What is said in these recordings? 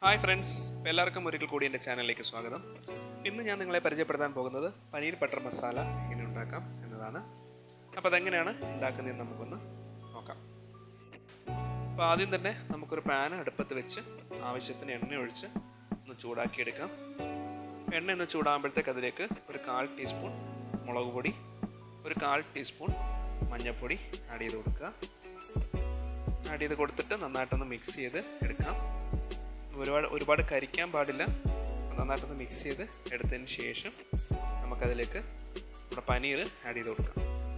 hi friends എല്ലാവർക്കും ഒരിക്കൽ കൂടി എൻ്റെ ചാനലിലേക്ക് സ്വാഗതം ഇന്ന് ഞാൻ നിങ്ങളെ പരിചയപ്പെടുത്താൻ പോകുന്നത് പനീർ ബട്ടർ മസാല എങ്ങനെ ഉണ്ടാക്കാം എന്നതാണ് അപ്പോൾ അതെങ്ങനെയാണ് ഉണ്ടാക്കുന്നതെന്ന് നമുക്കൊന്ന് നോക്കാം അപ്പോൾ ആദ്യം തന്നെ നമുക്കൊരു പാൻ അടുപ്പത്ത് വെച്ച് ആവശ്യത്തിന് എണ്ണ ഒഴിച്ച് ഒന്ന് ചൂടാക്കിയെടുക്കാം എണ്ണ ഒന്ന് ചൂടാകുമ്പോഴത്തേക്ക് അതിലേക്ക് ഒരു കാൽ ടീസ്പൂൺ മുളക് പൊടി ഒരു കാൽ ടീസ്പൂൺ മഞ്ഞൾപ്പൊടി ആഡ് ചെയ്ത് കൊടുക്കുക ആഡ് ചെയ്ത് കൊടുത്തിട്ട് നന്നായിട്ടൊന്ന് മിക്സ് ചെയ്ത് എടുക്കാം ഒരുപാട് ഒരുപാട് കരിക്കാൻ പാടില്ല നന്നായിട്ടൊന്ന് മിക്സ് ചെയ്ത് എടുത്തതിന് ശേഷം നമുക്കതിലേക്ക് നമ്മുടെ പനീർ ആഡ് ചെയ്ത് കൊടുക്കാം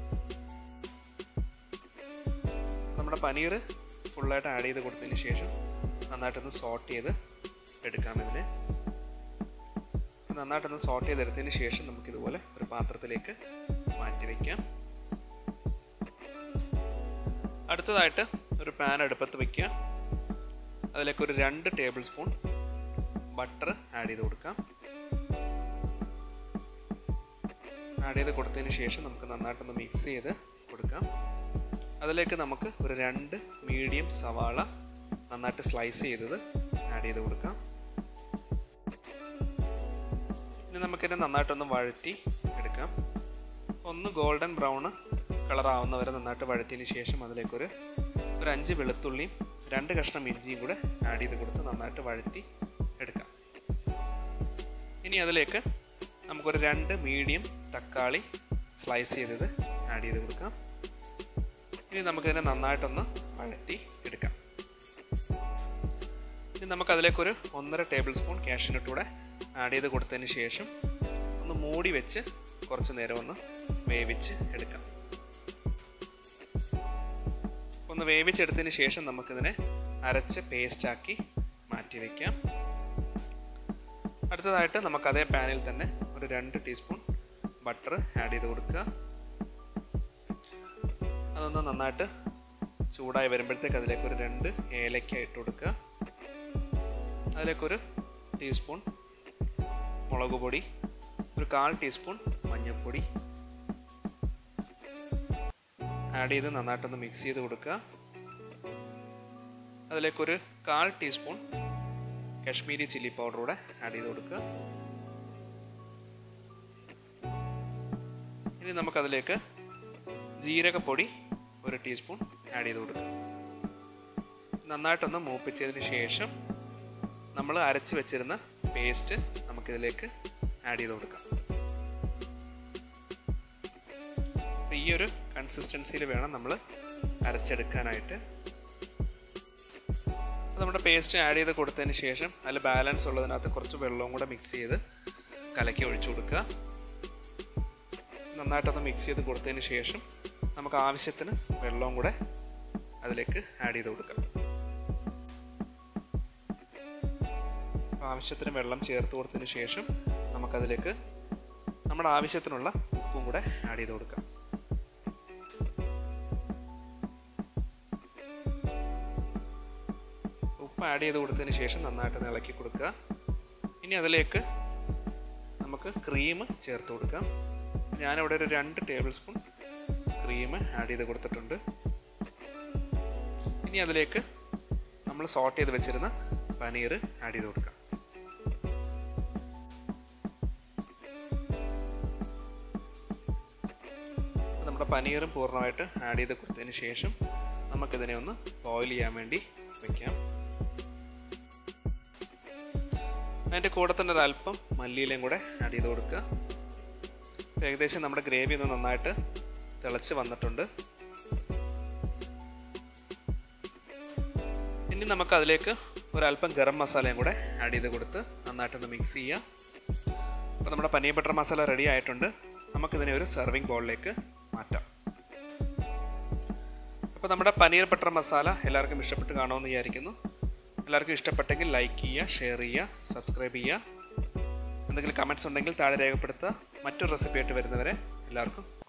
നമ്മുടെ പനീർ ഫുള്ളായിട്ട് ആഡ് ചെയ്ത് കൊടുത്തതിന് ശേഷം നന്നായിട്ടൊന്ന് സോട്ട് ചെയ്ത് എടുക്കാം ഇതിനെ നന്നായിട്ടൊന്ന് സോട്ട് ചെയ്തെടുത്തതിന് ശേഷം നമുക്കിതുപോലെ ഒരു പാത്രത്തിലേക്ക് മാറ്റി വയ്ക്കാം അടുത്തതായിട്ട് ഒരു പാൻ അടുപ്പത്ത് വയ്ക്കുക അതിലേക്ക് ഒരു രണ്ട് ടേബിൾ സ്പൂൺ ബട്ടർ ആഡ് ചെയ്ത് കൊടുക്കാം ആഡ് ചെയ്ത് കൊടുത്തതിന് ശേഷം നമുക്ക് നന്നായിട്ടൊന്ന് മിക്സ് ചെയ്ത് കൊടുക്കാം അതിലേക്ക് നമുക്ക് ഒരു രണ്ട് മീഡിയം സവാള നന്നായിട്ട് സ്ലൈസ് ചെയ്തത് ആഡ് ചെയ്ത് കൊടുക്കാം ഇനി നമുക്കിത് നന്നായിട്ടൊന്ന് വഴറ്റി എടുക്കാം ഒന്ന് ഗോൾഡൻ ബ്രൗൺ കളർ ആവുന്നവരെ നന്നായിട്ട് വഴറ്റിയതിന് ശേഷം അതിലേക്കൊരു ഒരു അഞ്ച് വെളുത്തുള്ളിയും രണ്ട് കഷ്ണം ഇഞ്ചിയും കൂടെ ആഡ് ചെയ്ത് കൊടുത്ത് നന്നായിട്ട് വഴറ്റി എടുക്കാം ഇനി അതിലേക്ക് നമുക്കൊരു രണ്ട് മീഡിയം തക്കാളി സ്ലൈസ് ചെയ്തത് ആഡ് ചെയ്ത് കൊടുക്കാം ഇനി നമുക്കിതിനെ നന്നായിട്ടൊന്ന് വഴറ്റി എടുക്കാം ഇനി നമുക്കതിലേക്കൊരു ഒന്നര ടേബിൾ സ്പൂൺ കാഷ്യൂനട്ട് കൂടെ ആഡ് ചെയ്ത് കൊടുത്തതിന് ശേഷം ഒന്ന് മൂടി വെച്ച് കുറച്ച് നേരം ഒന്ന് വേവിച്ച് എടുക്കാം ഒന്ന് വേവിച്ചെടുത്തതിന് ശേഷം നമുക്കിതിനെ അരച്ച് പേസ്റ്റാക്കി മാറ്റി വയ്ക്കാം അടുത്തതായിട്ട് നമുക്ക് അതേ പാനിൽ തന്നെ ഒരു രണ്ട് ടീസ്പൂൺ ബട്ടർ ആഡ് ചെയ്ത് കൊടുക്കുക അതൊന്ന് നന്നായിട്ട് ചൂടായി വരുമ്പോഴത്തേക്ക് അതിലേക്ക് ഒരു രണ്ട് ഏലക്ക ഇട്ട് കൊടുക്കുക അതിലേക്കൊരു ടീസ്പൂൺ മുളക് പൊടി ഒരു കാൽ ടീസ്പൂൺ മഞ്ഞൾപ്പൊടി ആഡ് ചെയ്ത് നന്നായിട്ടൊന്ന് മിക്സ് ചെയ്ത് കൊടുക്കുക അതിലേക്കൊരു കാൽ ടീസ്പൂൺ കാശ്മീരി ചില്ലി പൗഡർ കൂടെ ആഡ് ചെയ്ത് കൊടുക്കുക ഇനി നമുക്കതിലേക്ക് ജീരകപ്പൊടി ഒരു ടീസ്പൂൺ ആഡ് ചെയ്ത് കൊടുക്കുക നന്നായിട്ടൊന്ന് മൂപ്പിച്ചതിന് ശേഷം നമ്മൾ അരച്ച് വെച്ചിരുന്ന പേസ്റ്റ് നമുക്കിതിലേക്ക് ആഡ് ചെയ്ത് കൊടുക്കാം അപ്പോൾ ഈ ഒരു കൺസിസ്റ്റൻസിയിൽ വേണം നമ്മൾ അരച്ചെടുക്കാനായിട്ട് നമ്മുടെ പേസ്റ്റ് ആഡ് ചെയ്ത് കൊടുത്തതിന് ശേഷം അതിൽ ബാലൻസ് ഉള്ളതിനകത്ത് കുറച്ച് വെള്ളവും കൂടെ മിക്സ് ചെയ്ത് കലക്കി ഒഴിച്ചു കൊടുക്കുക നന്നായിട്ടൊന്ന് മിക്സ് ചെയ്ത് കൊടുത്തതിന് ശേഷം നമുക്ക് ആവശ്യത്തിന് വെള്ളവും കൂടെ അതിലേക്ക് ആഡ് ചെയ്ത് കൊടുക്കാം ആവശ്യത്തിന് വെള്ളം ചേർത്ത് കൊടുത്തതിന് ശേഷം നമുക്കതിലേക്ക് നമ്മുടെ ആവശ്യത്തിനുള്ള ഉപ്പും കൂടെ ആഡ് ചെയ്ത് കൊടുക്കാം ഉപ്പ് ആഡ് ചെയ്ത് കൊടുത്തതിന് ശേഷം നന്നായിട്ട് ഇളക്കി കൊടുക്കുക ഇനി അതിലേക്ക് നമുക്ക് ക്രീം ചേർത്ത് കൊടുക്കാം ഞാനിവിടെ ഒരു രണ്ട് ടേബിൾ സ്പൂൺ ക്രീം ആഡ് ചെയ്ത് കൊടുത്തിട്ടുണ്ട് ഇനി അതിലേക്ക് നമ്മൾ സോട്ട് ചെയ്ത് വെച്ചിരുന്ന പനീർ ആഡ് ചെയ്ത് കൊടുക്കാം നമ്മുടെ പനീറും പൂർണ്ണമായിട്ട് ആഡ് ചെയ്ത് കൊടുത്തതിന് ശേഷം നമുക്കിതിനെ ഒന്ന് ബോയിൽ ചെയ്യാൻ വേണ്ടി വെക്കാം അതിൻ്റെ കൂടെ തന്നെ ഒരു അല്പം മല്ലിയിലയും കൂടെ ആഡ് ചെയ്ത് കൊടുക്കുക ഏകദേശം നമ്മുടെ ഗ്രേവി ഒന്ന് നന്നായിട്ട് തിളച്ച് വന്നിട്ടുണ്ട് ഇനി നമുക്ക് അതിലേക്ക് ഒരല്പം ഗരം മസാലയും കൂടെ ആഡ് ചെയ്ത് കൊടുത്ത് നന്നായിട്ടൊന്ന് മിക്സ് ചെയ്യുക അപ്പോൾ നമ്മുടെ പനീർ ബട്ടർ മസാല റെഡി ആയിട്ടുണ്ട് നമുക്കിതിനെ ഒരു സെർവിങ് ബൗളിലേക്ക് മാറ്റാം അപ്പോൾ നമ്മുടെ പനീർ ബട്ടർ മസാല എല്ലാവർക്കും ഇഷ്ടപ്പെട്ട് കാണുമെന്ന് വിചാരിക്കുന്നു എല്ലാവർക്കും ഇഷ്ടപ്പെട്ടെങ്കിൽ ലൈക്ക് ചെയ്യുക ഷെയർ ചെയ്യുക സബ്സ്ക്രൈബ് ചെയ്യുക എന്തെങ്കിലും കമൻറ്റ്സ് ഉണ്ടെങ്കിൽ താഴെ രേഖപ്പെടുത്തുക മറ്റൊരു റെസിപ്പി ആയിട്ട് വരുന്നവരെ എല്ലാവർക്കും